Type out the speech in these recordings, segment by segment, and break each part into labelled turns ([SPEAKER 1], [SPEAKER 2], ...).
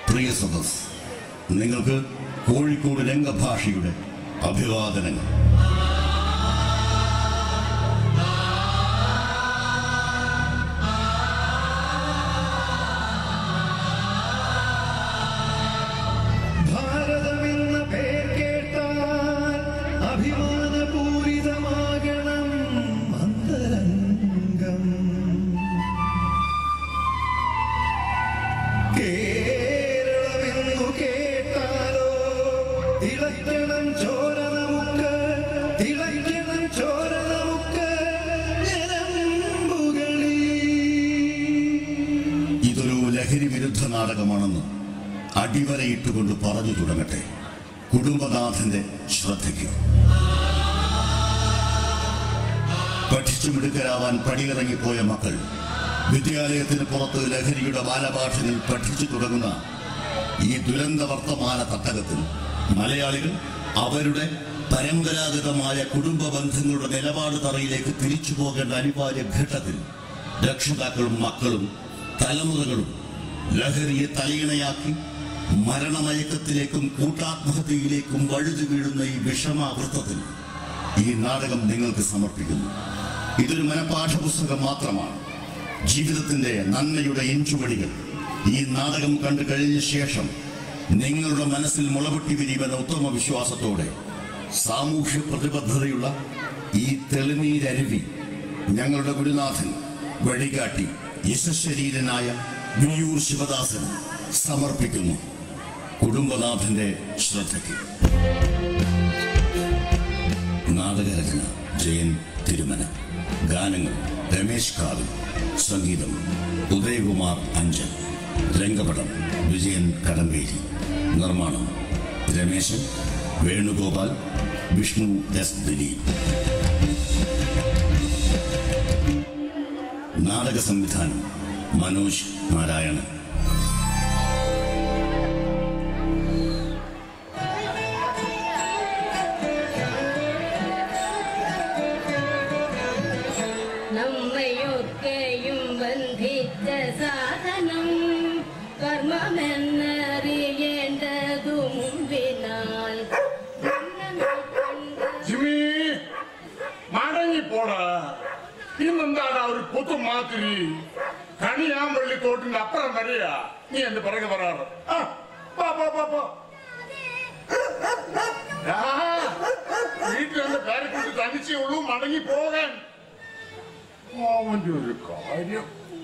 [SPEAKER 1] പ്രിയ സദസ് നിങ്ങൾക്ക് കോഴിക്കോട് രംഗഭാഷയുടെ അഭിവാദനങ്ങൾ
[SPEAKER 2] ഭാരതമെന്ന പേർ കേട്ടാൽ അഭിമാനപൂരിതമാകണം അന്തരംഗം കേരളമെന്നു കേട്ടാലോ തിളയ്ക്കണം ചോര നമുക്ക് തിളയ്ക്കണം ചോര നമുക്ക് ഞരമ്പുകളിൽ
[SPEAKER 1] ഇതൊരു ലഹരി വിരുദ്ധ നാടകമാണെന്ന് അടിവരയിട്ടുകൊണ്ട് പറഞ്ഞു തുടങ്ങട്ടെ കുടുംബനാഥന്റെ ശ്രദ്ധയ്ക്ക് പഠിച്ചു മിടുക്കരാവാൻ പടിയിറങ്ങിപ്പോയ മക്കൾ വിദ്യാലയത്തിന് പുറത്ത് ലഹരിയുടെ ബാലഭാഷയിൽ പഠിച്ചു തുടങ്ങുന്ന ഈ ദുരന്ത വർത്തമാന തട്ടകത്തിൽ മലയാളികൾ അവരുടെ പരമ്പരാഗതമായ കുടുംബ ബന്ധങ്ങളുടെ നിലപാട് തറയിലേക്ക് തിരിച്ചു പോകേണ്ട അനിവാര്യ ഘട്ടത്തിൽ രക്ഷിതാക്കളും മക്കളും തലമുറകളും ലഹരിയെ തലയിണയാക്കി മരണമയക്കത്തിലേക്കും കൂട്ടാത്മഹത്യയിലേക്കും വഴുതി വീഴുന്ന ഈ വിഷമാവൃത്തത്തിൽ ഈ നാടകം നിങ്ങൾക്ക് സമർപ്പിക്കുന്നു ഇതൊരു മനപാഠപുസ്തകം മാത്രമാണ് ജീവിതത്തിന്റെ നന്മയുടെ ഇഞ്ചുവടികൾ ഈ നാടകം കണ്ടു കഴിഞ്ഞ ശേഷം നിങ്ങളുടെ മനസ്സിൽ മുളപൊട്ടി വിരിയുമെന്ന ഉത്തമ വിശ്വാസത്തോടെ സാമൂഹ്യ പ്രതിബദ്ധതയുള്ള ഈ തെളിനീരരുവി ഞങ്ങളുടെ ഗുരുനാഥൻ വഴികാട്ടി യശശരീരനായ വിയൂർ ശിവദാസൻ സമർപ്പിക്കുന്നു കുടുംബനാഥന്റെ ശ്രദ്ധയ്ക്ക് നാടകരചന ജയൻ തിരുമന ഗാനങ്ങൾ രമേശ് കാവൽ സംഗീതം ഉദയകുമാർ അഞ്ചൽ രംഗപടം വിജയൻ കടമ്പേരി നിർമ്മാണം രമേശൻ വേണുഗോപാൽ വിഷ്ണു എസ് ദിലീപ് നാടക സംവിധാനം മനോജ് നാരായണൻ
[SPEAKER 3] നമ്മയൊക്കെയും ബന്ധിച്ച സാധനം കർമ്മമെന്നറിയേണ്ടതു മുമ്പിനാൽ
[SPEAKER 4] ജിമ്മി മടങ്ങി പോടാ ഇന്നെന്താടാ ഒരു പുത്തു മാതിരി കണിയാമ്പള്ളി തോട്ടിന്റെ അപ്പുറം വരെയാ നീ എന്റെ പിറകെ പറയാറ് ആ, പോ, പോ, പോ, പോ. ആ, വീട്ടിൽ എന്റെ പേരക്കുട്ടി തനിച്ചേ ഉള്ളൂ മടങ്ങി പോകാൻ അവന്റെ ഒരു കാര്യം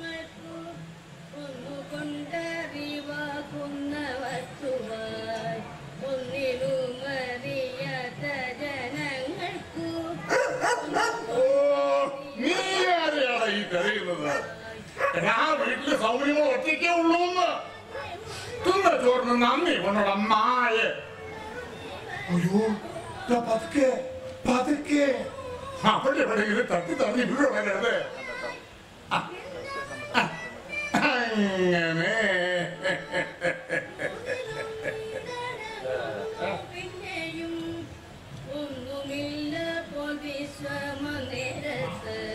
[SPEAKER 3] ഒന്നുകൊണ്ടറിവാകുന്ന വസ്തുവായി ഒന്നിനുമറിയാത്ത ജനങ്ങൾക്കു
[SPEAKER 4] ഓ നീ ആരെയാടാ ഈ കരയുന്നത് ഞാൻ വീട്ടില് സൗകര്യങ്ങൾ ഒറ്റയ്ക്കേ ഉള്ളൂന്ന് തിന്ന ചോറിന് നന്ദി ഉന്നോട് അമ്മായ അയ്യോ ദാ പതുക്കെ പതുക്കെ അവിടെ എവിടെയെങ്കിലും തട്ടി തള്ളി വീഴരുത് ആ, ആ, അങ്ങനെ
[SPEAKER 3] പിന്നെയും ഒന്നുമില്ല പോൽ വിശ്വമനേരത്ത്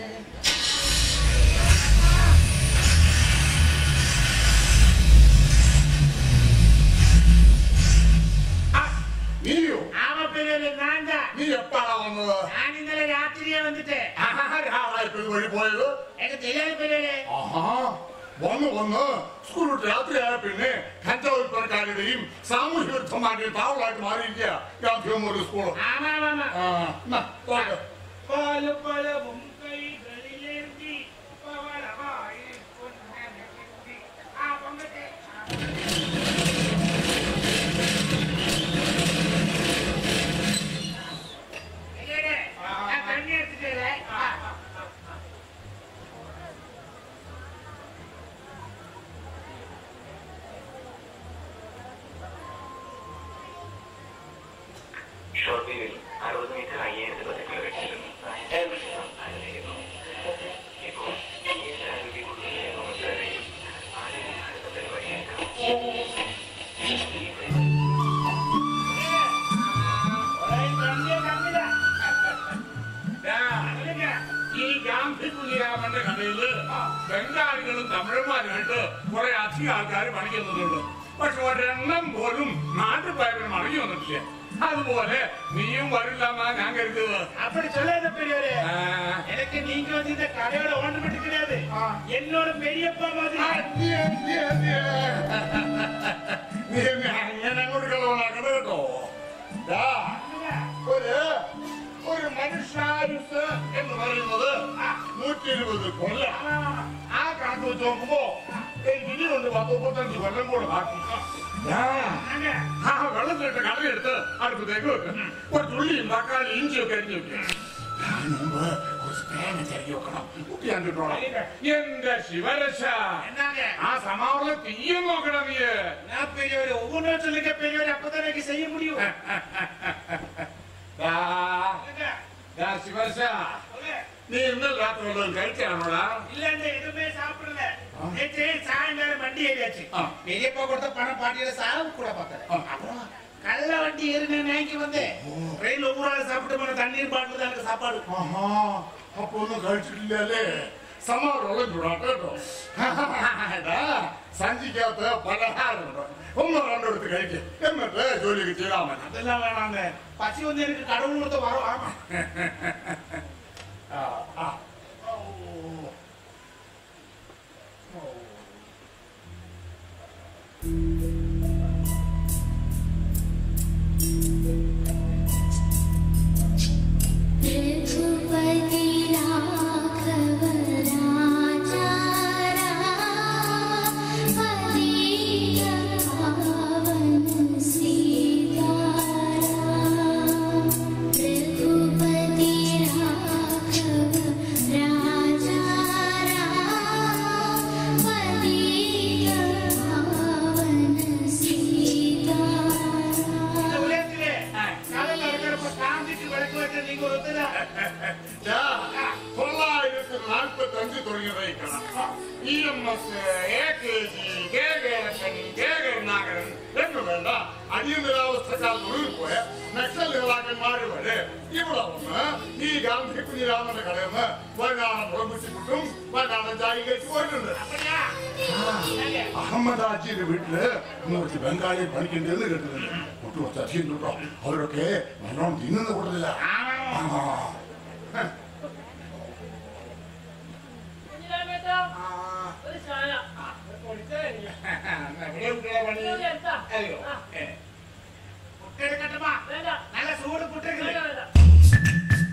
[SPEAKER 4] ആ, നീയോ
[SPEAKER 5] ആമപ്പിള്ളേര് നാന്താ
[SPEAKER 4] നീ എപ്പാടാ വന്നത്
[SPEAKER 5] ഞാൻ ഇന്നലെ രാത്രിയെ വന്നിട്ട്
[SPEAKER 4] ആരാളായിപ്പോ വഴി പോയത്
[SPEAKER 5] എനിക്ക് తెలియదు പിള്ളേരെ
[SPEAKER 4] ആഹാ വന്ന് വന്ന് സ്കൂൾ വിട്ട് രാത്രിയായ പിന്നെ കഞ്ചാവ് വിൽപ്പനക്കാരുടെയും സാമൂഹ്യ വിരുദ്ധമാരുടെയും താവളായിട്ട് മാറിയിരിക്കുക ഗാന്ധിമൂര് സ്കൂൾ
[SPEAKER 5] ആമാമാമ
[SPEAKER 4] ആ എന്നാ, പോട്ടെ.
[SPEAKER 5] പല പല മുൻകൈകളിലേന്തി പവളമായി പൊന്നനക്കി ആ പൊങ്ങട്ടെ പിള്ളേരെ, ഞാൻ കണ്ണി എടുത്തിട്ടേ ആ
[SPEAKER 6] ഷോർട്ടിൽ അറുപത് മീറ്റർ അയ്യായിരത്തി പതിനെട്ട് വെച്ചിരുന്നു സംസാരിച്ചിരുന്നു ഇപ്പോൾ ഈ ആരോഗ്യ കുട്ടിയെ നമുക്കറിയും ആദ്യം അടുത്ത പരിപാടിയേക്കാം
[SPEAKER 4] ഈ ഗാന്ധി കുഞ്ഞിരാമന്റെ കഥയില് ബംഗാളികളും തമിഴന്മാരുമായിട്ട് കുറെ അധികം ആൾക്കാർ പണിക്കുന്നുണ്ട് പക്ഷെ ഒരെണ്ണം പോലും നാട്ടുപയറിന് മടങ്ങി വന്നിട്ടില്ല അതുപോലെ നീയും വരില്ല എന്നാ ഞാൻ കരുതിയത്
[SPEAKER 5] அப்படி சொல்லாத பெரியவரே
[SPEAKER 4] ആ,
[SPEAKER 5] எனக்கு நீங்க வந்து இந்த கடையோட ஓனர் மட்டும் கிடையாது என்னோட பெரியப்பா மாதிரி
[SPEAKER 4] അയ്യേ, അയ്യേ, അയ്യേ. നീ എന്നെ അങ്ങനെ അങ്ങോട്ട് കളവണാക്കണ കേട്ടോ ദാ, ഒരു ഒരു മനുഷ്യായുസ് എന്ന് പറയുന്നത് നൂറ്റി ഇരുപത് കൊല്ലം ആ കണക്ക് വെച്ച് നോക്കുമ്പോ എനിക്ക് ഇനിയുണ്ട് പത്ത് മുപ്പത്തഞ്ച് കൊല്ലം കൂടെ ബാക്കി ദാ, ആ വെള്ളത്തിലിട്ട് കടലെടുത്ത് അടുപ്പത്തേക്ക് വെക്കും കുറച്ച് ഉള്ളിയും തക്കാളി ഇഞ്ചിയും ഒക്കെ അരിഞ്ഞു വെക്കും അതിന് മുമ്പ് കുറച്ച് തേങ്ങ ചിരകി വെക്കണം കുട്ടി കണ്ടിട്ടോളാം എന്റെ ശിവരശ
[SPEAKER 5] என்னங்க
[SPEAKER 4] ആ സമാവള തീയും നോക്കണം നീ
[SPEAKER 5] நான் பெரியவரே ஒவ்வொன்றும் சொல்லுங்க பெரியவரே அப்பதான் எனக்கு செய்ய முடியும்
[SPEAKER 4] ദാ,
[SPEAKER 5] சொல்லுங்க.
[SPEAKER 4] ദാ ശിവരശ
[SPEAKER 5] சொல்லுங்க.
[SPEAKER 4] നീ ഇന്നലെ രാത്രി വല്ലതും കഴിച്ചാണോടാ
[SPEAKER 5] இல்ல இந்த எதுவுமே சாப்பிடல நேற்று சாயங்காலம் வண்டி ஏறியாச்சு
[SPEAKER 4] ஆ.
[SPEAKER 5] பெரியப்பா கொடுத்த பணம் பாட்டியில சாவு கூட பார்த்தேன்
[SPEAKER 4] ஆ.
[SPEAKER 5] அப்புறம் கள்ள வண்டி ஏறின நேக்கி வந்தேன் ட்ரெயின்ல ஒவ்வொரு ஆள் சாப்பிட்டு போன தண்ணீர் பாட்டில் தான் எனக்கு சாப்பாடு
[SPEAKER 4] ആഹാ അപ്പൊ ഒന്നും കഴിച്ചിട്ടില്ലല്ലേ സമാറുള്ള ചൂടാട്ടോ കേട്ടോ എടാ, സഞ്ചിക്കകത്ത് പലഹാരമുണ്ട് ഒന്ന് രണ്ടെടുത്ത് കഴിക്കും എന്നിട്ട് ജോലിയൊക്കെ ചെയ്താൽ മതി
[SPEAKER 5] அதெல்லாம் வேணாங்க பசி வந்து எனக்கு கடவுள் கொடுத்த வரும் ஆமா
[SPEAKER 4] ആ, ആ.
[SPEAKER 7] रघुपति राघव राजा राम, पतित पावन सीताराम। रघुपति राघव राजा राम, पतित पावन सीताराम।
[SPEAKER 5] இந்த உலகத்திலே கடல்ல இருக்கிறப்ப காந்திக்கு விளக்கு வைக்க நீங்க ஒருத்தர
[SPEAKER 4] ദാ, തൊള്ളായിരത്തി നാൽപ്പത്തി അഞ്ച് തുടങ്ങിയതായിരിക്കണം E M S A K G K Keralan K Karunakaran എന്ന് വേണ്ട അടിയന്തരാവസ്ഥക്കാർ തൊഴിൽ പോയ നക്സൽ നേതാക്കന്മാര് വരെ ഇവിടെ വന്ന് ഈ ഗാന്ധി കുഞ്ഞിരാമന്റെ കടയിൽ നിന്ന് വയനാടൻ മുളകുച്ചിട്ടും വയനാടൻ ചായ കഴിച്ച് പോയിട്ടുണ്ട്
[SPEAKER 5] அப்படியா
[SPEAKER 4] അഹമ്മദ് ആജിയുടെ വീട്ടില് കുറച്ച് ബംഗാളി പണിക്കുണ്ടെന്ന് കേട്ടിട്ടുണ്ട് ഒട്ടു കുറച്ച് അധികം കേട്ടോ അവരൊക്കെ നല്ലോണം തിന്നുന്ന കൂട്ടത്തില്ല
[SPEAKER 3] ഒരു ചായ
[SPEAKER 4] അയ്യോ
[SPEAKER 5] புட்டு எடுக்கட்டுமா
[SPEAKER 3] വേണ്ട
[SPEAKER 5] நல்ல சூடு புட்டு
[SPEAKER 3] വേണ്ട
[SPEAKER 5] இருக்குது
[SPEAKER 3] വേണ്ട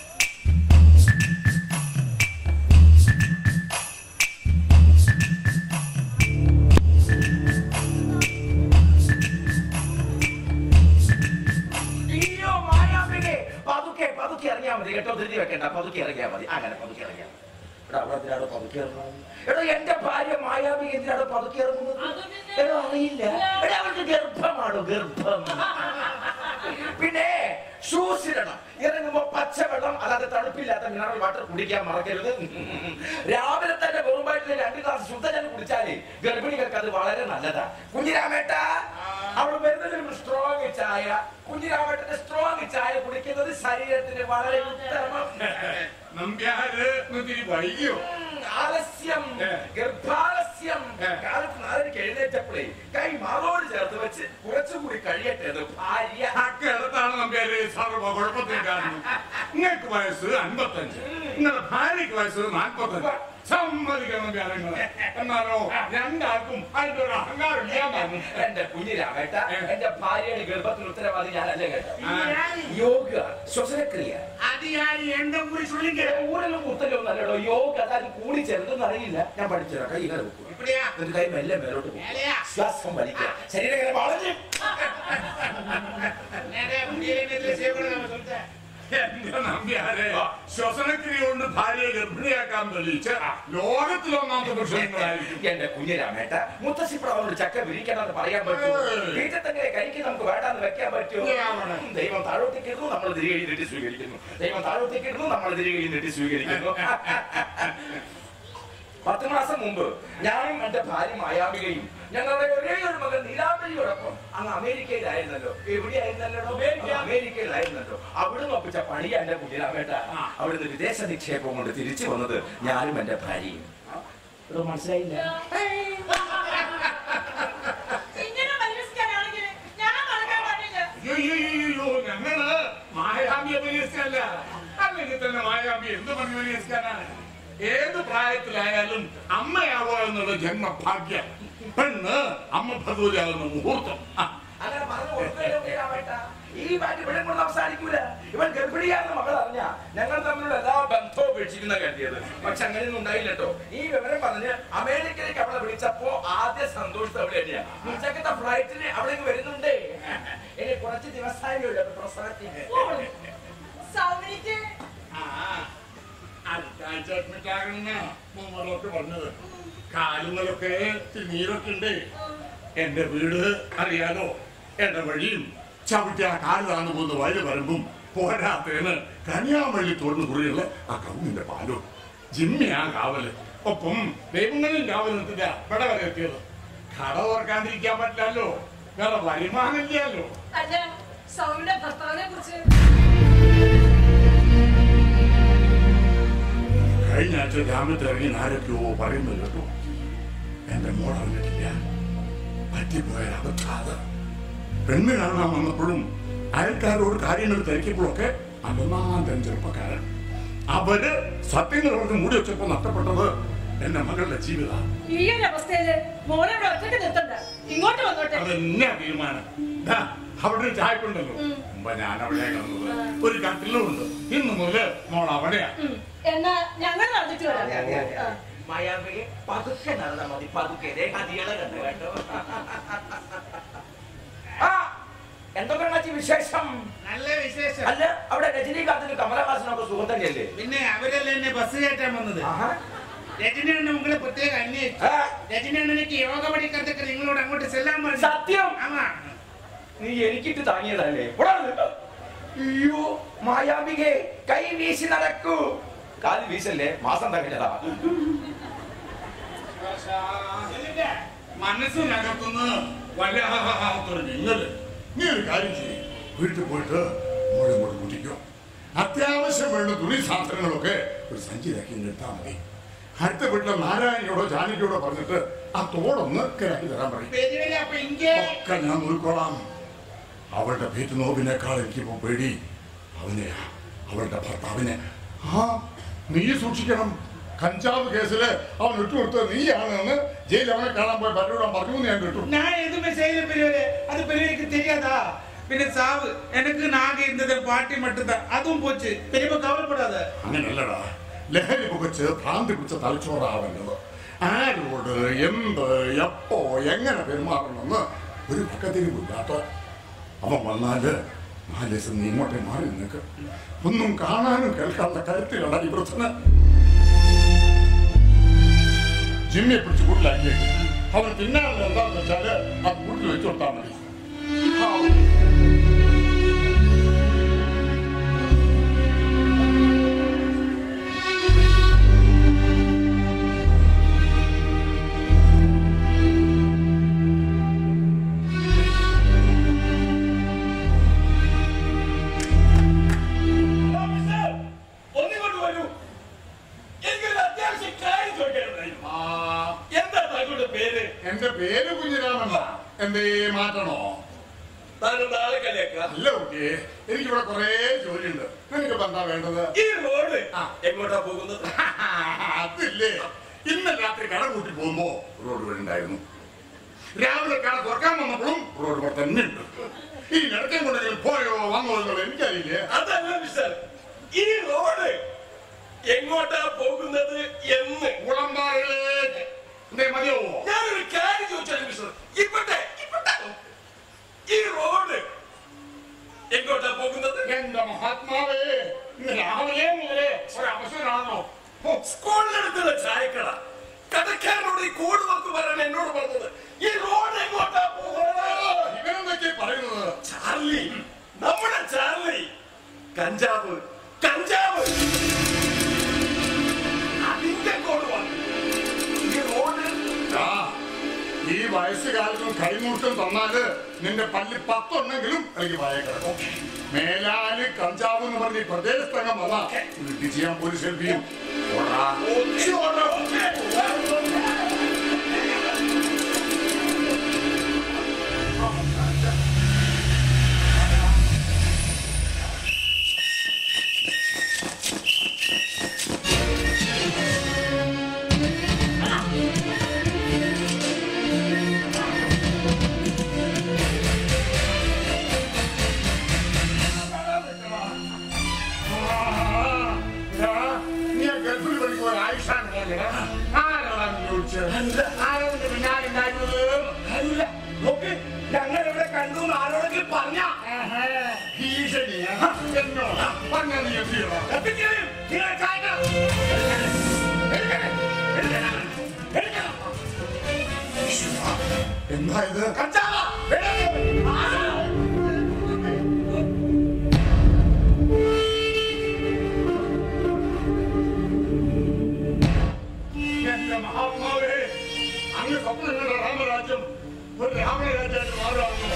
[SPEAKER 8] അയ്യോ മായാമ്പികെ പതുക്കെ പതുക്കെ ഇറങ്ങിയാ മതി കേട്ടോ ധൃതി വെക്കണ്ട പതുക്കെ ഇറങ്ങിയാ മതി അങ്ങനെ പതുക്കെ ഇറങ്ങിയാ മതി. എടാ അവിടെ എന്തിനാടോ പതുക്കെ ഇറങ്ങുന്നത് എടോ എന്റെ ഭാര്യ മായാമ്പിക എന്തിനാടോ പതുക്കെ ഇറങ്ങുന്നത്
[SPEAKER 3] അത് പിന്നെ-
[SPEAKER 8] എടോ അറിയില്ല എടാ അവൾക്ക് ഗർഭമാണോ ഗർഭം പിന്നെ ഷൂസ് ഇടണം ഇറങ്ങുമ്പോ പച്ചവെള്ളം അല്ലാതെ തണുപ്പില്ലാത്ത മിനറൽ വാട്ടർ കുടിക്കാൻ മറക്കരുത് രാവിലെ തന്നെ വെറുമായിട്ട് രണ്ട് ഗ്ലാസ് ശുദ്ധജലം കുടിച്ചാലേ ഗർഭിണികൾക്ക് അത് വളരെ നല്ലതാ കുഞ്ഞിരാമേട്ട അവൾ വരുന്നതിന് സ്ട്രോങ് ചായ കുഞ്ഞിരാമേട്ടന്റെ സ്ട്രോങ് ചായ കുടിക്കുന്നത് ശരീരത്തിന് വളരെ ഉത്തമം
[SPEAKER 4] നമ്പ്യാര് ഇത്തിരി വൈകിയോ
[SPEAKER 8] ഉം, ആലസ്യം
[SPEAKER 4] ഏ.
[SPEAKER 8] ഗർഭാലസ്യം
[SPEAKER 4] ഏ.
[SPEAKER 8] കാലത്ത് നാലരയ്ക്ക് എഴുന്നേറ്റപ്പോഴേ കൈ മാറോട് ചേർത്ത് വെച്ച് കുറച്ചുകൂടി കഴിയട്ടെ എന്ന് ഭാര്യ
[SPEAKER 4] അക്കിടത്താണ് നമ്പ്യാര് സർവ കുഴപ്പത്തിന് കാരണം നിങ്ങൾക്ക് വയസ്സ് അൻപത്തഞ്ച് നിങ്ങളുടെ ഭാര്യയ്ക്ക് വയസ്സ് നാൽപ്പത്തഞ്ച് സമ്മതിക്കണം നമ്പ്യാരങ്ങളെ എന്നാലോ രണ്ടാൾക്കും അതിന്റെ ഒരു അഹങ്കാരം ഇല്ലാൻ പറഞ്ഞു
[SPEAKER 8] എന്റെ കുഞ്ഞിരാമേട്ട
[SPEAKER 4] ഏ.
[SPEAKER 8] എന്റെ ഭാര്യയുടെ ഗർഭത്തിന് ഉത്തരവാദി ഞാനല്ലേ കേട്ടോ
[SPEAKER 4] ആ.
[SPEAKER 8] യോഗ ശ്വസനക്രിയ
[SPEAKER 5] அது யாரு எந்த ஊரு சொல்லுங்க
[SPEAKER 8] ഊരലും കുത്തലും നല്ലടോ യോഗ അതായത് കൂടി ചേർന്നെന്ന് അറിയില്ല ഞാൻ പഠിച്ചതാ കൈ ഇങ്ങനെ വെക്കും
[SPEAKER 5] இப்படியா
[SPEAKER 8] എന്നിട്ട് കൈ മെല്ലെ മേലോട്ട് പോകും
[SPEAKER 5] மேலையா
[SPEAKER 8] ശ്വാസം വലിക്കുക ശരീരം ഇങ്ങനെ വളഞ്ഞ്
[SPEAKER 5] நிறைய முடியல செய்யக்கூடாது நம்ம சொல்லிட்டேன்
[SPEAKER 4] എന്റെ നമ്പ്യാരെ ശ്വസനക്രിയ കൊണ്ട് ഭാര്യയെ ഗർഭിണിയാക്കാൻ തെളിയിച്ച് ലോകത്തിൽ ഒന്നാമത്തെ പുരുഷങ്ങളായിരിക്കും
[SPEAKER 8] എന്റെ കുഞ്ഞിരാമേട്ട മുത്തശ്ശിപ്രാവോട് ചക്ക വിരിക്കണമെന്ന് പറയാൻ പറ്റുമോ
[SPEAKER 4] ഏയ്.
[SPEAKER 8] വീട്ടിൽ തന്നെ കരിക്ക് നമുക്ക് വേണ്ടാന്ന് വെക്കാൻ പറ്റുമോ
[SPEAKER 4] ഏതാണ്?
[SPEAKER 8] ദൈവം താഴോട്ടേക്ക് ഇടുന്നു നമ്മൾ തിരികെ നീട്ടി സ്വീകരിക്കുന്നു ദൈവം താഴോട്ടേക്ക് ഇടുന്നു നമ്മൾ തിരികെ നീട്ടി സ്വീകരിക്കുന്നു പത്ത് മാസം മുമ്പ് ഞാനും എന്റെ ഭാര്യ മായാമികയും ഞങ്ങളുടെ ഒരേ ഒരു മകൻ നീലാമ്പലിയോടൊപ്പം അങ്ങ് അമേരിക്കയിലായിരുന്നല്ലോ എവിടെയായിരുന്നല്ലോ അമേരിക്കയിലായിരുന്നല്ലോ അവിടുന്ന് ഒപ്പിച്ച പണിയാ എന്റെ കുഞ്ഞിരാമേട്ട അവിടുന്ന് വിദേശ നിക്ഷേപം കൊണ്ട് തിരിച്ചു വന്നത് ഞാനും എന്റെ ഭാര്യയും ഇത് മനസ്സിലായില്ല
[SPEAKER 3] ഇങ്ങനെ
[SPEAKER 4] അല്ല അല്ലെങ്കിൽ തന്നെ മായാവി എന്ത് പണി പരിഹരിക്കാനാണ് ഏത് പ്രായത്തിലായാലും അമ്മയാവുക എന്നുള്ള ജന്മഭാഗ്യം പെണ്ണ് അമ്മ ഭഗവതിയാകുന്ന മുഹൂർത്തം ആ,
[SPEAKER 8] അങ്ങനെ പറഞ്ഞു കൊടുക്കുകയല്ലേ ഉണ്ണി രാമേട്ട. ഈ മാറ്റി ഇവിടെ കൊണ്ട് അവസാനിക്കൂല ഇവൻ ഗർഭിണിയാണെന്ന് മകൾ അറിഞ്ഞ ഞങ്ങൾ തമ്മിലുള്ള എല്ലാ ബന്ധവും ഉപേക്ഷിക്കുന്ന കരുതിയത് പക്ഷെ അങ്ങനെയൊന്നും ഉണ്ടായില്ല കേട്ടോ ഈ വിവരം പറഞ്ഞ് അമേരിക്കയിലേക്ക് അവളെ വിളിച്ചപ്പോ ആദ്യ സന്തോഷത്തെ അവിടെ തന്നെയാ ഉച്ചക്കത്തെ ഫ്ലൈറ്റിന് അവളേക്ക് വരുന്നുണ്ട് ഇനി കുറച്ച് ദിവസമായില്ല പ്രസവത്തിന്
[SPEAKER 7] സൗമിനിക്ക്
[SPEAKER 4] ആ, അടുത്ത ആഴ്ച അഡ്മിറ്റ് ആകണമെന്നാ നമ്മളൊക്കെ പറഞ്ഞത് കാലുകളൊക്കെ ഇത്തിരി നീരൊക്കെ ഉണ്ട് എന്റെ വീട് അറിയാലോ എന്റെ വഴിയും ചവിട്ടി ആ കാല് താന്നു പോകുന്ന വഴി വരുമ്പും പോരാത്തതിന് കന്യാമള്ളി തുറന്നു കുറിയുള്ള ആ കവുങ്ങിന്റെ പാലും ജിമ്മിയാ കാവല് ഒപ്പം ദൈവങ്ങളും കാവൽ നിർത്തില്ല ഇവിടെ വരെ എത്തിയത് കട തുറക്കാതിരിക്കാൻ പറ്റില്ലല്ലോ വേറെ വരുമാനമില്ലല്ലോ
[SPEAKER 7] അല്ല സൗമിന്റെ ഭർത്താവിനെ കുറിച്ച്
[SPEAKER 4] കഴിഞ്ഞ ആഴ്ച ഗ്രാമത്തിൽ ഇറങ്ങി ആരൊക്കെയോ പറയുന്നത് കേട്ടോ എന്റെ മോൾ അറിഞ്ഞിട്ടില്ല പറ്റിപ്പോയ അബദ്ധാത് പെണ്ണ് കാണാൻ വന്നപ്പോഴും അയൽക്കാരോട് കാര്യങ്ങൾ തിരക്കിയപ്പോഴൊക്കെ അപമാന്തൻ ചെറുപ്പക്കാരൻ അവര് സത്യങ്ങൾ അവർക്ക് മൂടി വെച്ചപ്പോ നഷ്ടപ്പെട്ടത് എന്റെ മകളുടെ ജീവിത
[SPEAKER 7] ഈ ഒരു അവസ്ഥയില് മോനെ ഇവിടെ ഒറ്റയ്ക്ക് നിർത്തണ്ട ഇങ്ങോട്ട് വന്നോട്ടെ
[SPEAKER 4] അതെന്നെ തീരുമാനം ദാ, അവിടെ ഒരു ചായക്കുണ്ടല്ലോ മുമ്പ് ഞാൻ അവിടെ കിടന്നത് ഒരു കട്ടിലും ഉണ്ട് ഇന്ന് മുതൽ മോൾ അവിടെയാ
[SPEAKER 7] ഉം. എന്നാ ഞങ്ങൾ നടന്നിട്ട് വരാം ആ.
[SPEAKER 8] മായാവിയെ പതുക്കെ നടന്നാ മതി പതുക്കെ ദേ ഹതികളെ കണ്ടു കേട്ടോ ആ എന്തൊക്കെയാണ് അച്ഛി വിശേഷം
[SPEAKER 5] നല്ല വിശേഷം
[SPEAKER 8] അല്ല അവിടെ രജനീകാന്തിനും കമലഹാസനൊക്കെ സുഖം തന്നെയല്ലേ
[SPEAKER 5] പിന്നെ അവരല്ലേ എന്നെ ബസ് കയറ്റാൻ വന്നത്
[SPEAKER 8] ആഹാ.
[SPEAKER 5] രജനി അണ്ണൻ ഉങ്ങളെ പ്രത്യേക അന്വേഷിച്ചു
[SPEAKER 8] ആ,
[SPEAKER 5] രജനി അണ്ണനിക്ക് യോഗ പഠിക്കാത്തൊക്കെ നിങ്ങളോട് അങ്ങോട്ട് ചെല്ലാൻ പറഞ്ഞു
[SPEAKER 8] സത്യം
[SPEAKER 5] ആമാ
[SPEAKER 8] നീ എനിക്കിട്ട് താങ്ങിയതല്ലേ ഇവിടെ വന്ന്. അയ്യോ മായാവികെ കൈ വീശി നടക്കൂ കാല് വീശല്ലേ മാസം തകഞ്ഞതാ
[SPEAKER 4] മനസ്സിനകത്തുനിന്ന് വല്ലാത്തൊരു നിങ്ങള് നീ ഒരു കാര്യം ചെയ്യും വീട്ടിൽ പോയിട്ട് മോളെ കൂടെ കൂട്ടിക്കോ അത്യാവശ്യം വേണ്ട തുണി സാധനങ്ങളൊക്കെ ഒരു സഞ്ചിയിലാക്കി ഇങ്ങ് എടുത്താൽ മതി അടുത്ത വീട്ടിലെ നാരായണിയോടോ ജാനകിയോടോ പറഞ്ഞിട്ട് ആ തോടൊന്ന് കിരാക്കി തരാൻ പറയും
[SPEAKER 5] പെരുവിലെ അപ്പൊ ഇங்கே
[SPEAKER 4] ഒക്കെ ഞാൻ നോക്കിക്കോളാം അവളുടെ പേറ്റ് നോവിനേക്കാൾ എനിക്കിപ്പോ പേടി അവനെയാ അവളുടെ ഭർത്താവിനെ ആ നീ സൂക്ഷിക്കണം കഞ്ചാവ് കേസില് അവൻ ഇട്ടുകൊടുത്തത് നീയാണെന്ന് ജയിൽ അവനെ കാണാൻ പോയി പലരോടും പറഞ്ഞു എന്ന് ഞാൻ കേട്ടു
[SPEAKER 5] நான் எதுவுமே செய்யல பெரியவரே அது பெரியவருக்கு தெரியாதா பின்ன சாவு எனக்கு நாக இருந்தது பாட்டி மட்டும்தான் அதுவும் போச்சு பெரியப்பா கவலைப்படாத
[SPEAKER 4] അങ്ങനല്ലടാ ലഹരി പുകച്ച് ഭ്രാന്തി പിടിച്ച തലച്ചോറാവല്ലത് ആരോട് എന്ത് എപ്പോ എങ്ങനെ പെരുമാറണമെന്ന് ഒരു പക്കത്തിരിപ്പില്ലാത്ത അവൻ വന്നാല് നാല് ദിവസം നീ ഇങ്ങോട്ടേ മാറി നിനക്ക് ഒന്നും കാണാനും കേൾക്കാത്ത കരുത്തിലടാ ഈ വൃദ്ധന് ജിമ്മിയെ പിടിച്ച് കൂട്ടിലാക്കി അവൻ തിന്നാനുള്ള എന്താന്ന് വെച്ചാല് ആ കൂട്ടിൽ വെച്ചു കൊടുത്താൽ മതി ആ,
[SPEAKER 8] ഒന്നിങ്ങോട്ട് വരൂ എനിക്കൊരു അത്യാവശ്യം കാര്യം ചോദിക്കാനുണ്ടായിരുന്നു
[SPEAKER 4] ആ,
[SPEAKER 8] എന്താ താങ്കളുടെ പേര്
[SPEAKER 4] എന്റെ പേര് കുഞ്ഞിരാമല്ല എന്തേ മാറ്റണോ
[SPEAKER 8] താങ്കളുടെ ആളെ കളിയാക്ക
[SPEAKER 4] അല്ല കുട്ടിയെ എനിക്കിവിടെ കുറേ ജോലിയുണ്ട് നിനക്ക് എന്താ വേണ്ടത്
[SPEAKER 8] ഈ റോഡ്
[SPEAKER 4] ആ.
[SPEAKER 8] എങ്ങോട്ടാ പോകുന്നത്
[SPEAKER 4] അതില്ലേ ഇന്ന് രാത്രി കട കൂട്ടി പോകുമ്പോ റോഡ് വഴി ഉണ്ടായിരുന്നു രാവിലെ കട തുറക്കാൻ വന്നപ്പോഴും റോഡ് ഇവിടെ തന്നെ ഉണ്ട് ഈ ഇടയ്ക്കും കൊണ്ടെങ്കിലും പോയോ വന്നോ എന്നുള്ളത് എനിക്കറിയില്ലേ
[SPEAKER 8] അതല്ല മിസ്റ്റർ ഈ റോഡ് എങ്ങോട്ടാ പോകുന്നത് എന്ന്
[SPEAKER 4] കുളമ്പാറിലേക്ക് എന്തേ മതിയോ
[SPEAKER 8] ഞാനൊരു കാര്യം ചോദിച്ചാൽ മിസ്റ്റർ ഇപ്പട്ടെ ഇപ്പട്ടെ ഈ റോഡ് എങ്ങോട്ടാ പോകുന്നത്
[SPEAKER 4] എന്റെ മഹാത്മാവേ ഇന്ന് രാവിലെ മുതലേ ഒരു അവസരമാണോ
[SPEAKER 8] സ്കൂളിനടുത്തുള്ള ചായക്കട കടക്കാരനോട് ഈ കോഡ് നോക്ക് പറയാൻ എന്നോട് പറഞ്ഞത് ഈ റോഡ് എങ്ങോട്ടാ പോകുന്നത്
[SPEAKER 4] ഇവരെന്തൊക്കെ പറയുന്നത്
[SPEAKER 8] ചാർലി നമ്മുടെ ചാർലി കഞ്ചാവ് കഞ്ചാവ് അതിന്റെ കോഡ് വന്നു ഈ റോഡ്
[SPEAKER 4] ആ, ഈ വയസ്സുകാലത്തും കൈമൂട്ടും തന്നാല് നിന്റെ പല്ല് പത്തൊന്നെങ്കിലും എനിക്ക് വായ കിടക്കും മേലാല് കഞ്ചാവ് എന്ന് പറഞ്ഞ് ഈ പ്രദേശത്തങ്ങം വന്നാ ഇത് ചെയ്യാൻ പോലീസ് ഹെൽപ്പ് ചെയ്യും ഓടാ.
[SPEAKER 8] രണ്ടും ആരോടെങ്കിലും പറഞ്ഞ
[SPEAKER 4] ഭീഷണി എന്നോട് പറഞ്ഞ നീ എന്ത് ചെയ്യണം
[SPEAKER 8] എത്തിക്കലും നിങ്ങൾ ചായ
[SPEAKER 4] എന്താ ഇത്
[SPEAKER 8] കച്ചാവ വേണം. ആ.
[SPEAKER 4] എന്റെ മഹാത്മാവേ അങ്ങ് സ്വപ്നം കണ്ട രാമരാജ്യം ഒരു രാമരാജ്യമായിട്ട് മാറുകയാണോ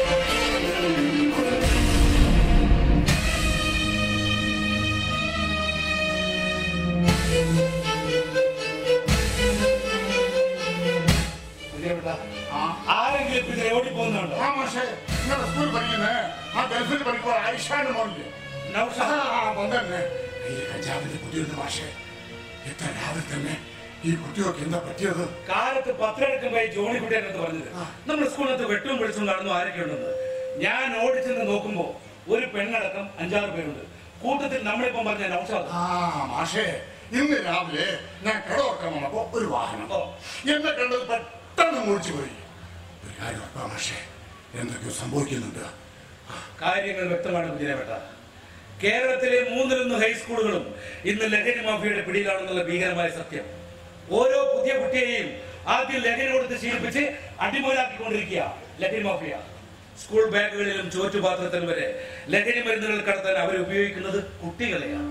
[SPEAKER 5] ആരെങ്കിലും ഇപ്പൊ ഇതിൽ ഓടി പോകുന്നുണ്ടോ
[SPEAKER 4] ആ മാഷേ നിങ്ങളുടെ സ്കൂളിൽ പഠിക്കുന്നേ ആ ഗൾഫിൽ പഠിക്കുമ്പോൾ ഐഷാന്റെ മോനില്ലേ
[SPEAKER 5] നൗഷാദ്.
[SPEAKER 4] ആ വന്നെ ഈ കഞ്ചാവിന്റെ കുട്ടിയുടെ മാഷേ എത്ര രാവിലെ തന്നെ ഈ കുട്ടിയൊക്കെ എന്താ പറ്റിയത്
[SPEAKER 5] കാലത്ത് പത്രമെടുക്കുമ്പോ ഈ ജോണി കുട്ടിയാണ് എന്ന് പറഞ്ഞത് നമ്മുടെ സ്കൂളിനകത്ത് വെട്ടും പിടിച്ചും നടന്നു ആരൊക്കെ ഉണ്ടെന്ന് ഞാൻ ഓടിച്ചെന്ന് നോക്കുമ്പോ ഒരു പെണ്ണടക്കം അഞ്ചാറ് പേരുണ്ട് കൂട്ടത്തിൽ നമ്മളിപ്പം പറഞ്ഞ നൗഷാദ്
[SPEAKER 4] ആ മാഷേ ഇന്ന് രാവിലെ ഞാൻ കിടവർക്കാൻ വന്നപ്പോ ഒരു വാഹനം
[SPEAKER 5] ഓ.
[SPEAKER 4] എന്നെ കണ്ടത് പെട്ടെന്ന് മുറിച്ചു പോയി ഒരു കാര്യം ഉറപ്പാ മാഷേ എന്തൊക്കെയോ സംഭവിക്കുന്നുണ്ട്
[SPEAKER 5] കാര്യങ്ങൾ വ്യക്തമാണ് കുഞ്ഞിനേട്ട കേരളത്തിലെ മൂന്നിലൊന്ന് ഹൈസ്കൂളുകളും ഇന്ന് ലഹരി മാഫിയയുടെ പിടിയിലാണെന്നുള്ള ഭീകരമായ സത്യം ഓരോ പുതിയ കുട്ടിയെയും ആദ്യം ലഹരി കൊടുത്ത് ശീലിപ്പിച്ച് അടിമൂലാക്കിക്കൊണ്ടിരിക്കുക ലഹരി മാഫിയ സ്കൂൾ ബാഗുകളിലും ചോറ്റുപാത്രത്തിലും വരെ ലഹരി മരുന്നുകൾ കടത്താൻ അവർ ഉപയോഗിക്കുന്നത് കുട്ടികളെയാണ്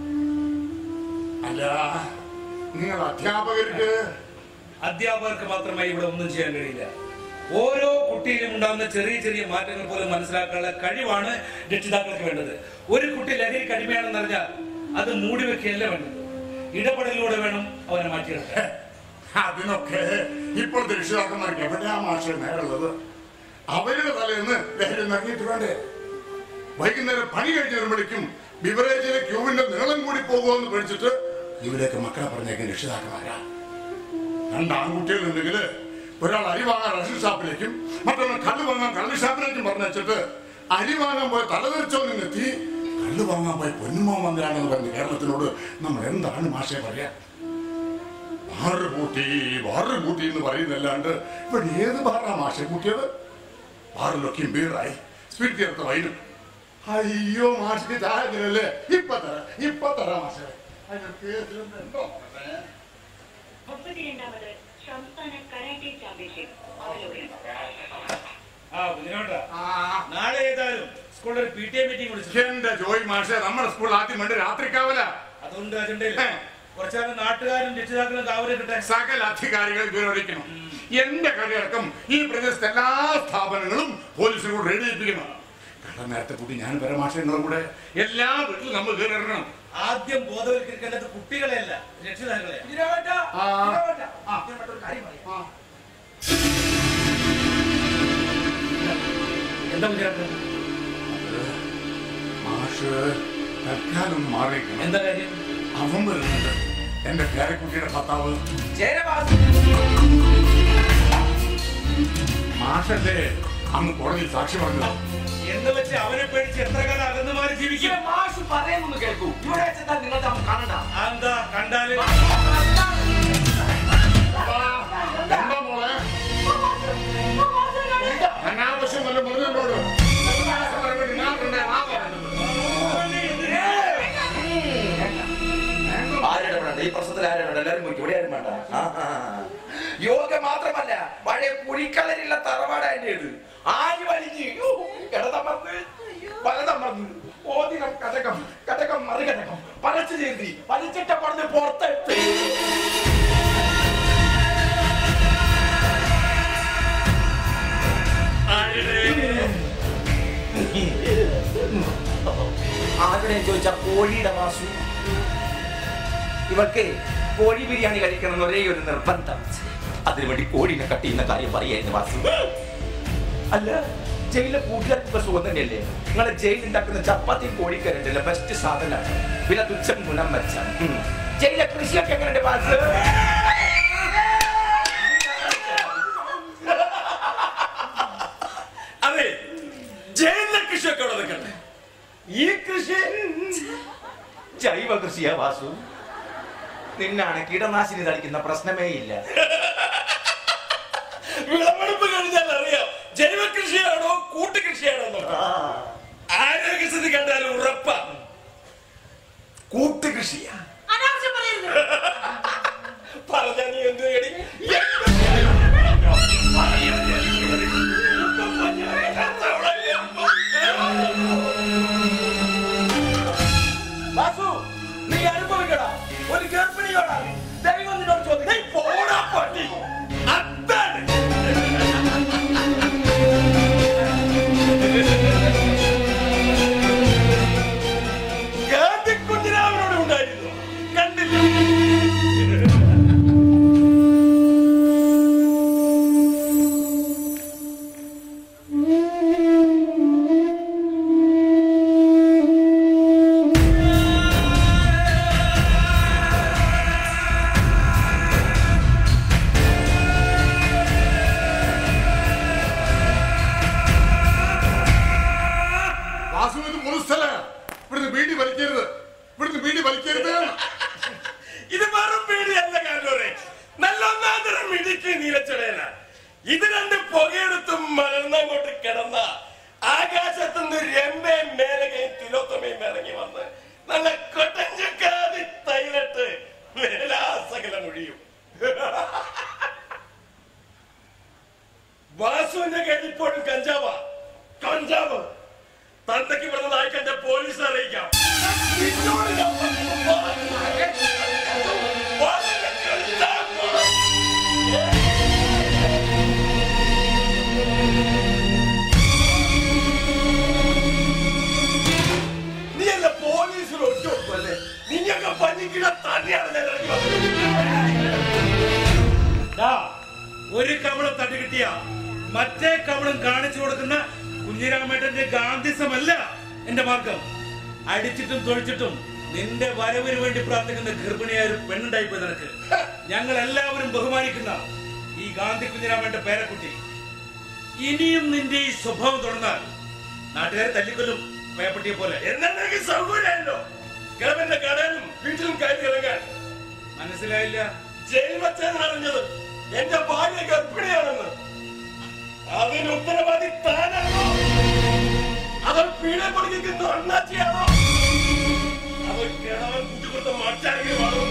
[SPEAKER 4] അല്ല നിങ്ങൾ അധ്യാപകർക്ക്
[SPEAKER 5] അധ്യാപകർക്ക് മാത്രമായി ഇവിടെ ഒന്നും ചെയ്യാൻ കഴിയില്ല ഓരോ കുട്ടിയിലും ഉണ്ടാകുന്ന ചെറിയ ചെറിയ മാറ്റങ്ങൾ പോലും മനസ്സിലാക്കാനുള്ള കഴിവാണ് രക്ഷിതാക്കൾക്ക് വേണ്ടത് ഒരു കുട്ടി ലഹരിക്ക് അടിമയാണെന്ന് അറിഞ്ഞാൽ അത് മൂടിവെക്കുകയല്ല വേണ്ടത് ഇടപെടലിലൂടെ വേണം അവനെ മാറ്റിയെടുക്കാൻ
[SPEAKER 4] അതിനൊക്കെ ഇപ്പോഴത്തെ രക്ഷിതാക്കന്മാർക്ക് എവിടെയാ മാഷ നേരുള്ളത് അവരുടെ തലേന്ന് ലഹരി നിറങ്ങിയിട്ട് വേണ്ടേ വൈകുന്നേരം പണി കഴിഞ്ഞ് വരുമ്പോഴേക്കും ബിവറേജിലെ ക്യൂവിന്റെ നീളം കൂടി പോകുമെന്ന് പേടിച്ചിട്ട് ഇവരെയൊക്കെ മക്കളെ പറഞ്ഞേക്കും രക്ഷിതാക്കന്മാരാ രണ്ട് ആൺകുട്ടികളുണ്ടെങ്കിൽ ഒരാൾ അരി വാങ്ങാൻ റേഷൻ ഷാപ്പിലേക്കും മറ്റൊന്ന് കല്ല് വാങ്ങാൻ കള്ള് ഷാപ്പിലേക്കും പറഞ്ഞിട്ട് അരി വാങ്ങാൻ പോയ തലതെറിച്ചോ നിന്നെത്തി കല്ല് വാങ്ങാൻ പോയ പൊന്നുമോ മന്ത്രാണെന്ന് പറഞ്ഞ് കേരളത്തിനോട് നമ്മൾ എന്താണ് മാഷെ പറയാ ബാറ് കൂട്ടി ബാറ് കൂട്ടി എന്ന് പറയുന്നല്ലാണ്ട് ഇവിടെ ഏത് ബാറാ മാഷെ കൂട്ടിയത് ബാറിലൊക്കെയും ബീറായി സ്പീഡ് ചേർത്ത വൈനും അയ്യോ മാഷിക്ക് ചായത്തിനല്ലേ ഇപ്പൊ തരാം ഇപ്പൊ തരാം മാഷെ അതിന് കേസിലൊന്നും ഉണ്ടോ മാഷേ?
[SPEAKER 9] മുപ്പത്തിരണ്ടാമത് സംസ്ഥാന കരാട്ടെ ചാമ്പ്യൻഷിപ്പ് അവലോകനം
[SPEAKER 5] ആ കുഞ്ഞിനോട്ടാ
[SPEAKER 4] ആ,
[SPEAKER 5] നാളെ ഏതായാലും സ്കൂളിൽ ഒരു പി ടി എ മീറ്റിംഗ് വിളിച്ചു
[SPEAKER 4] എന്റെ ജോയ് മാഷെ നമ്മുടെ സ്കൂൾ ആദ്യം വേണ്ട രാത്രിക്കാവല
[SPEAKER 5] അതുകൊണ്ട് അജണ്ടയിൽ കുറച്ചാലും നാട്ടുകാരും രക്ഷിതാക്കളും കാവലെ കിട്ടെ
[SPEAKER 4] സകല അധികാരികൾ വിവരിക്കണം എന്റെ കളിയടക്കം ഈ പ്രദേശത്തെ എല്ലാ സ്ഥാപനങ്ങളും പോലീസിനോട് റെഡിയിപ്പിക്കണം കട നേരത്തെ കൂട്ടി ഞാൻ പരമാശയങ്ങളും കൂടെ എല്ലാ വീട്ടിലും നമ്മൾ കയറി ഇറങ്ങണം
[SPEAKER 5] ആദ്യം ബോധവൽക്കരിക്കേണ്ടത് കുട്ടികളെയല്ല രക്ഷിതാക്കളെ
[SPEAKER 4] ആ.
[SPEAKER 5] എന്താ കുഞ്ഞിനോട്ടാ
[SPEAKER 4] മാഷ് തൽക്കാലം ഒന്ന് മാറിയിരിക്കണം
[SPEAKER 5] എന്താ കാര്യം
[SPEAKER 4] അവൻ വരുന്നുണ്ട് എന്റെ പേരക്കുട്ടിയുടെ ഭർത്താവ്
[SPEAKER 8] ജയവാസു
[SPEAKER 4] മാഷല്ലേ അന്ന് കോടതിയിൽ സാക്ഷി പറഞ്ഞത്
[SPEAKER 5] എന്ന് വെച്ച് അവനെ പേടിച്ച് എത്ര കാലം അകന്നു മാറി ജീവിക്കും
[SPEAKER 8] മാഷ് പറയുന്നൊന്ന് കേൾക്കൂ ഇവിടെ വെച്ചാൽ നിങ്ങൾ തമ്മിൽ കാണണ്ട
[SPEAKER 5] എന്താ കണ്ടാല്
[SPEAKER 4] എന്താ മോളെ അനാവശ്യം വല്ല മുറിഞ്ഞോട്
[SPEAKER 8] ആരുടെ വേണ്ട ഈ പ്രശ്നത്തിൽ ആരും വേണ്ട എല്ലാരും പോയി ഇവിടെ ആരും വേണ്ട ആ, ആ. യോഗ മാത്രമല്ല പഴയ കുഴിക്കളരില്ല തറവാടായത് ആര് വലിഞ്ഞ് യ്യോ, കിടതമർന്ന് പലതമർന്ന് ഓതിനം കടകം കടകം മറികടകം പലച്ചു ചേർത്തി വലിച്ചിട്ട പറഞ്ഞ് പുറത്തെടുത്ത് ആരുടെ ചോദിച്ച കോഴിയുടെ മാസു ഇവർക്ക് കോഴി ബിരിയാണി കഴിക്കണം എന്ന് ഒരേ ഒരു നിർബന്ധം അതിനുവേണ്ടി കോഴിനെ കട്ട് ചെയ്യുന്ന കാര്യം പറയായിരുന്നു വാസു അല്ല ജയിലിലെ കൂട്ടുകാർക്ക് സുഖം തന്നെയല്ലേ നിങ്ങളെ ജയിൽ ഉണ്ടാക്കുന്ന ചപ്പാത്തിയും കോഴിക്കരണ്ടല്ലേ ബെസ്റ്റ് സാധനമാണ് വില തുച്ഛം ഗുണം മെച്ചം ഉം. ജയിലിലെ കൃഷിയൊക്കെ എങ്ങനെയുണ്ട് വാസു
[SPEAKER 5] അതെ ജയിലിലെ കൃഷിയൊക്കെ അവിടെ നിൽക്കട്ടെ
[SPEAKER 8] ഈ കൃഷി ജൈവ കൃഷിയാ വാസു നിന്നാണ് കീടനാശിനി തളിക്കുന്ന പ്രശ്നമേ ഇല്ല
[SPEAKER 5] വിളവെടുപ്പ് കഴിഞ്ഞാൽ അറിയാം ജൈവ കൃഷിയാണോ കൂട്ടുകൃഷി
[SPEAKER 8] കൂട്ടുകൃഷിയാണെന്നോ ആരോഗ്യസ്ഥിതി കണ്ടാൽ ഉറപ്പാ കൂട്ടുകൃഷിയാ
[SPEAKER 7] അനാവശ്യം പറയരുത്
[SPEAKER 8] പറഞ്ഞ നീ എന്ത് നേടി വാസു നീ അനുഭവിക്കടാ ഒരു ഗർഭിണിയോടാ ദൈവം നിന്നോട് ചോദിക്കും പോടാ പട്ടി അതാണ് ഗാന്ധി കുഞ്ഞിരാമനോട് ഉണ്ടായിരുന്നു കണ്ടില്ല
[SPEAKER 4] വാസു ഇത് പൊതുസ്ഥല ഇവിടുന്ന് ബീഡി വലിക്കരുത് ഇവിടുന്ന് ബീഡി വലിക്കരുത്
[SPEAKER 8] ഇത് വെറും പീടിയല്ല കാരണവരെ നല്ല ഒന്നാം തരം ഇടുക്കി നീലച്ചടയന ഇത് രണ്ട് പുകയെടുത്തും മലർന്നങ്ങോട്ട് കിടന്ന ആകാശത്തുനിന്ന് രമ്പയും മേലകയും തിലോത്തമയും ഇറങ്ങി വന്ന് നല്ല കൊട്ടഞ്ചക്കാതി തൈലട്ട് മേലാസകലം ഒഴിയും വാസുവിന്റെ കയ്യിൽ ഇപ്പോഴും കഞ്ചാവാ കഞ്ചാവ് തന്തയ്ക്ക് പറഞ്ഞ നായ്ക്കന്റെ പോലീസ് അറിയിക്കാം നിന്നോട് ഞാൻ പറഞ്ഞു, വാസുവിന്റെ കഞ്ചാവ്. നീയല്ല പോലീസിൽ ഒറ്റല്ലേ നിന്നൊക്കെ പഞ്ഞിക്കിട തന്നെയാണ് ഞാൻ ഇറങ്ങി വന്നത്.
[SPEAKER 5] ദാ, ഒരു കവളം തട്ടുകിട്ടിയ മറ്റേ കവളം കാണിച്ചു കൊടുക്കുന്ന കുഞ്ഞിരാമേട്ടന്റെ ഗാന്ധിസമല്ല എന്റെ മാർഗം അടിച്ചിട്ടും തൊഴിച്ചിട്ടും നിന്റെ വരവിന് വേണ്ടി പ്രാർത്ഥിക്കുന്ന ഗർഭിണിയായ ഒരു പെണ്ണുണ്ടായി പോയി നിനക്ക് ഞങ്ങൾ എല്ലാവരും ബഹുമാനിക്കുന്ന ഈ ഗാന്ധി കുഞ്ഞിരാമന്റെ പേരക്കുട്ടി ഇനിയും നിന്റെ ഈ സ്വഭാവം തുടർന്നാൽ നാട്ടുകാരെ തല്ലിക്കൊല്ലും പേപ്പട്ടിയെ പോലെ
[SPEAKER 8] എന്നാൽ നിനക്ക് സൗകര്യമല്ലോ കിളവന്റെ കടയിലും വീട്ടിലും കയറി ഇറങ്ങാൻ
[SPEAKER 5] മനസ്സിലായില്ല
[SPEAKER 8] ജയിൽ വച്ചാണ് അറിഞ്ഞത് എന്റെ ഭാര്യ ഗർഭിണിയാണെന്ന് അതിന് ഉത്തരവാദി താനാണോ അവർ പീഡ പഠിക്കുന്ന അണ്ണാച്ചിയാണോ അവർ കിളവൻ കുട്ടികൊടുത്ത മറ്റാരെങ്കിലും ആണോ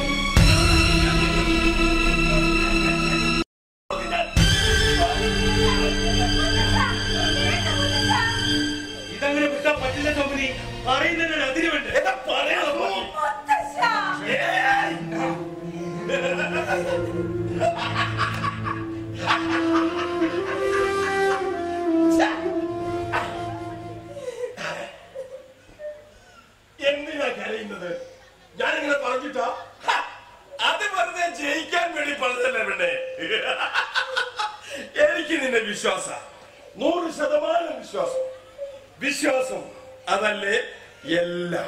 [SPEAKER 5] ഇതങ്ങനെ വിട്ടാ പറ്റില്ല കമ്പനി പറയുന്നതിന് അതിന് വേണ്ട
[SPEAKER 8] എന്താ പറയാ എന്തിനാ കരയുന്നത് ഞാനിങ്ങനെ പറഞ്ഞിട്ടാ ഹ, അത് വെറുതെ ജയിക്കാൻ വേണ്ടി പറഞ്ഞതല്ലേ പെണ്ണെ എനിക്ക് നിന്നെ വിശ്വാസ നൂറ് ശതമാനം വിശ്വാസം വിശ്വാസം അതല്ലേ എല്ലാം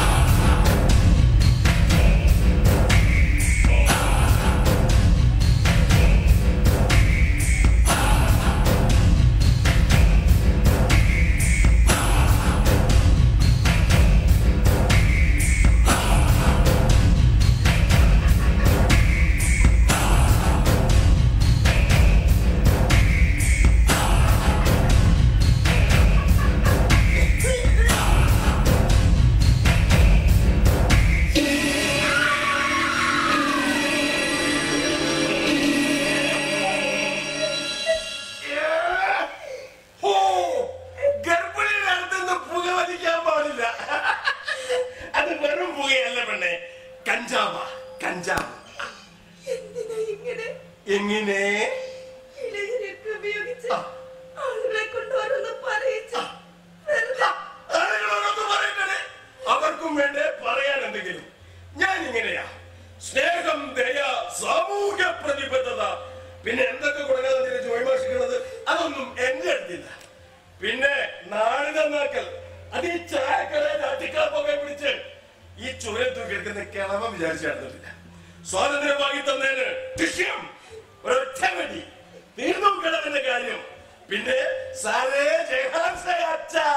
[SPEAKER 8] ഓ ഗർഭിണിയുടെ അടുത്തുനിന്ന് പുക വലിക്കാൻ പാടില്ല അത് വെറും പുകയല്ല പെണ്ണെ കഞ്ചാവാ കഞ്ചാവ്
[SPEAKER 7] എന്തിനാ ഇങ്ങനെ
[SPEAKER 8] എങ്ങനെ
[SPEAKER 7] ഇളയരൊക്കെ ഉപയോഗിച്ച് ആളുകളെ കൊണ്ടുവരുന്ന പറയിച്ച് വെറുതെ
[SPEAKER 8] ആളുകളോടൊന്ന് പറയട്ടെ അവർക്കും വേണ്ടേ പറയാൻ എന്തെങ്കിലും ഞാൻ ഇങ്ങനെയാ സ്നേഹം ദയ സാമൂഹ്യ പ്രതിബദ്ധത പിന്നെ എന്തൊക്കെ കൊടുക്കാതെ തിരിച്ച് വഴിമാഷിക്കുന്നത് അതൊന്നും എന്റെ അടുത്തില്ല പിന്നെ നാട് നന്നാക്കൽ അത് ഈ ചായക്കടയിൽ അട്ടിക്കളപ്പൊക്കെ പിടിച്ച് ഈ ചുരം തൂക്കിയെടുക്കുന്ന കിളവം വിചാരിച്ചു നടന്നിട്ടില്ല സ്വാതന്ത്ര്യം വാങ്ങി തന്നതിന് ദൃശ്യം ഒരൊറ്റ വഴി തീർന്നു കിളവന്റെ കാര്യം പിന്നെ സാറേ ജയഹാൻസ അച്ഛാ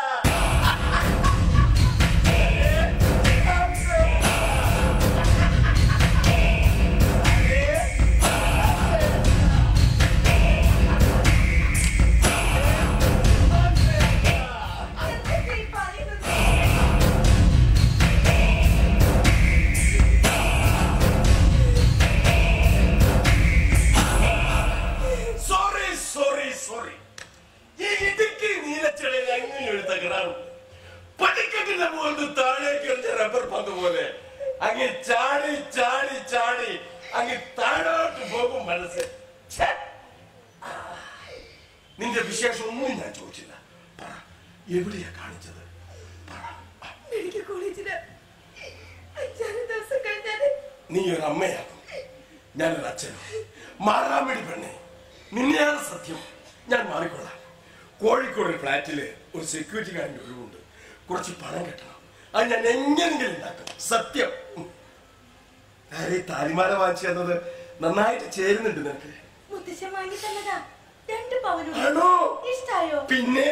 [SPEAKER 10] ഒരു തകരാറുണ്ട് പടിക്കെട്ടിന്റെ മുകളിൽ താഴേക്ക് എറിഞ്ഞ റബ്ബർ പന്ത് പോലെ അങ്ങ് ചാടി ചാടി ചാടി അങ്ങ് താഴോട്ട് പോകും മനസ്സ് ഛെ! ആ. നിന്റെ വിശേഷം ഒന്നും ഞാൻ ചോദിച്ചില്ല പറ എവിടെയാ കാണിച്ചത് പറ
[SPEAKER 7] മെഡിക്കൽ കോളേജില് അഞ്ചാറ് ദിവസം കഴിഞ്ഞാല്
[SPEAKER 10] നീ ഒരു അമ്മയാകും ഞാനൊരു അച്ഛനും മാറാൻ വേണ്ടി പെണ്ണെ നിന്നെയാണ് സത്യം ഞാൻ മാറിക്കൊള്ളാം കോഴിക്കോട് ഒരു ഫ്ലാറ്റില് ഒരു സെക്യൂരിറ്റിക്കാരൻ്റെ ഒഴിവുണ്ട് കുറച്ച് പണം കെട്ടണം അത് ഞാൻ എങ്ങനെങ്കിലും ഉണ്ടാക്കും സത്യം ആരെ താലിമാല വാങ്ങിച്ചു തന്നത് നന്നായിട്ട് ചേരുന്നുണ്ട് നിനക്ക്
[SPEAKER 7] മുത്തശ്ശൻ വാങ്ങി തന്നതാ രണ്ട് പവനും
[SPEAKER 10] ആണോ
[SPEAKER 7] ഇഷ്ടായോ
[SPEAKER 10] പിന്നെ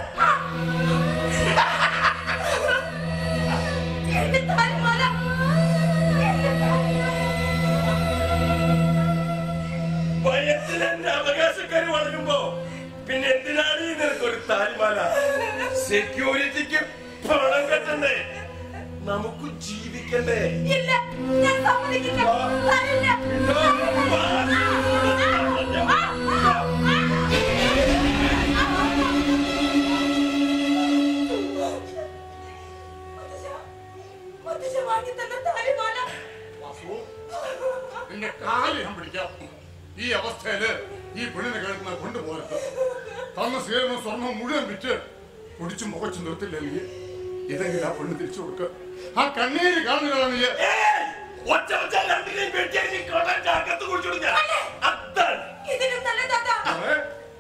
[SPEAKER 7] എന്റെ താലിമാല
[SPEAKER 10] വയസ്സിൽ എന്റെ അവകാശക്കാര് വളരുമ്പോ പിന്നെ എന്തിനാണ് ഈ നിനക്കൊരു താലിമാല സെക്യൂരിറ്റിക്ക് പണം കെട്ടണ്ടേ നമുക്ക് ജീവിക്കണ്ടേ
[SPEAKER 7] ഇല്ല ഞാൻ സമ്മതിക്കില്ല തരില്ല. മുത്തശ്ശ, മുത്തശ്ശൻ വാങ്ങി തന്ന താലിമാല
[SPEAKER 4] വാസു നിന്റെ കാല് ഞാൻ പിടിക്കാം ഈ അവസ്ഥയില് ഈ പെണ്ണിനെ കേൾക്കുന്ന കൊണ്ടുപോകരുത് തന്ന സ്വീകരണ സ്വർണം മുഴുവൻ വിറ്റ് കുടിച്ചു മുഖച്ചു നിർത്തില്ലെങ്കിൽ ഇതെങ്കിലും ആ പെണ്ണ് തിരിച്ചു കൊടുക്ക ആ കണ്ണീര് കാണുന്നതാണ് നീ
[SPEAKER 10] ഏയ്! ഒറ്റ ഒറ്റ രണ്ടിനെയും വെട്ടിയടിച്ച് കൊടന്റെ അകത്ത് കുടിച്ചോളൂ ഞാൻ. അതാണ്.
[SPEAKER 7] ഇതിനും നല്ല താത്ത
[SPEAKER 4] ഏ?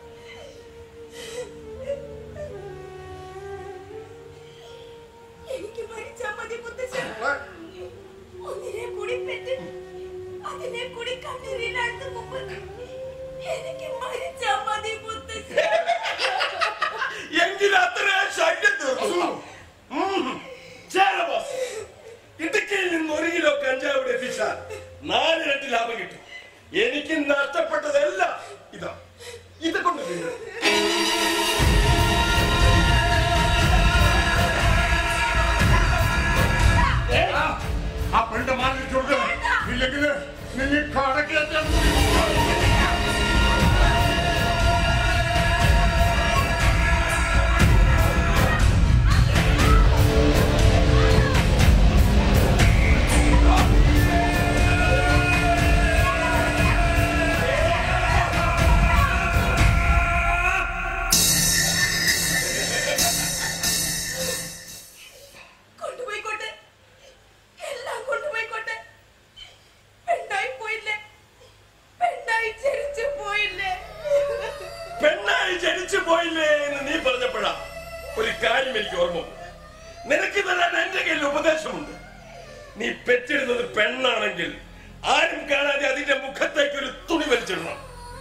[SPEAKER 7] എനിക്ക് മരിച്ചാ മതി മുത്തശ്ശൻ ഒന്നിനെ കൂടി പെറ്റ് അതിനെ കൂടി കണ്ണീരിനടുത്ത് മുമ്പ് എനിക്ക് മരിച്ചാ മതി മുത്തശ്ശൻ
[SPEAKER 10] എങ്കിൽ അത്രേ ശല്യം തീർന്നു. ഉം. ചേര ബോസ്. ഇടുക്കിയിൽ നിന്ന് ഒരു കിലോ കഞ്ചാവ് ഇവിടെ എത്തിച്ചാൽ നാലിരട്ടി ലാഭം കിട്ടും എനിക്ക് നഷ്ടപ്പെട്ടതെല്ലാം ഇതാ ഇത് കൊണ്ട് തീരും.
[SPEAKER 4] ആ പെണ്ണിന്റെ മാറി തിരിച്ചു കൊടുക്ക ഇല്ലെങ്കിൽ നിന്നെ കടക്കേറ്റാൻ
[SPEAKER 7] കൊണ്ടുപോയിക്കോട്ടെ എല്ലാം കൊണ്ടുപോയിക്കോട്ടെ പെണ്ണായി പോയില്ലേ പെണ്ണായി ജനിച്ചു പോയില്ലേ
[SPEAKER 10] പെണ്ണായി ജനിച്ചു പോയില്ലേ എന്ന് നീ പറഞ്ഞപ്പോഴാ ഒരു കാര്യം എനിക്ക് ഓർമ്മ വന്നു. നിനക്ക് തരാൻ എന്റെ കയ്യിൽ ഉപദേശമുണ്ട് നീ പെറ്റിടുന്നത് പെണ്ണാണെങ്കിൽ ആരും കാണാതെ അതിന്റെ മുഖത്തേക്ക് ഒരു തുണി വലിച്ചിടണം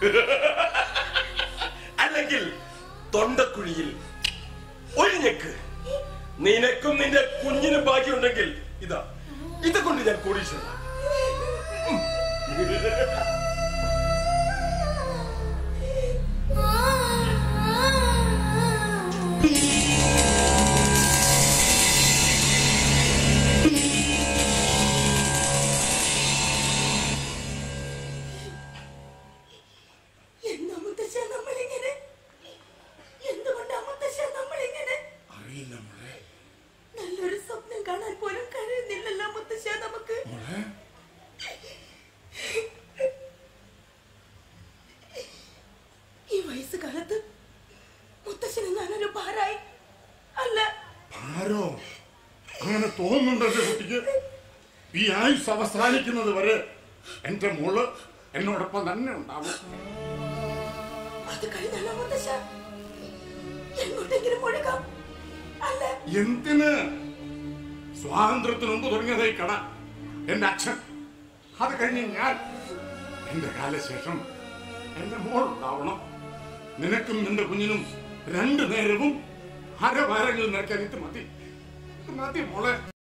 [SPEAKER 10] അല്ലെങ്കിൽ തൊണ്ടക്കുഴിയിൽ ഒരു ഞെക്ക് നിനക്കും നിന്റെ കുഞ്ഞിനും ഭാഗ്യമുണ്ടെങ്കിൽ ഇതാ ഇത് കൊണ്ട് ഞാൻ കോടീശ്വരനാ
[SPEAKER 7] എന്നാ മുത്തശ്ശ നമ്മളിങ്ങനെ എന്തുകൊണ്ടാ മുത്തശ്ശ നമ്മളിങ്ങനെ
[SPEAKER 4] അറിയില്ല മോളെ
[SPEAKER 7] നല്ലൊരു സ്വപ്നം കാണാൻ പോലും കഴിയുന്നില്ലല്ലോ മുത്തശ്ശ നമുക്ക്
[SPEAKER 4] മോളെ
[SPEAKER 7] ഈ വയസ്സുകാലത്ത് മുത്തശ്ശന് ഞാനൊരു ഭാരായി അല്ല
[SPEAKER 4] ആരോ അങ്ങനെ തോന്നുന്നുണ്ടല്ലോ കുട്ടിക്ക് ഈ ആയുസ് അവസാനിക്കുന്നത് വരെ എന്റെ മോള് എന്നോടൊപ്പം തന്നെ ഉണ്ടാവും
[SPEAKER 7] അത് കഴിഞ്ഞാലോ മുത്തശ്ശ എങ്ങോട്ടെങ്കിലും ഒഴുകാം അല്ല
[SPEAKER 4] എന്തിന് സ്വാതന്ത്ര്യത്തിന് മുമ്പ് തുടങ്ങിയതായി കട എന്റെ അച്ഛൻ അത് കഴിഞ്ഞ് ഞാൻ എന്റെ കാലശേഷം എന്റെ മോൾ ഉണ്ടാവണം നിനക്കും നിന്റെ കുഞ്ഞിനും രണ്ടു നേരവും അരവാരങ്ങൾ നിനക്കാൻ ഇത് മതി ഇത് മതി മോളെ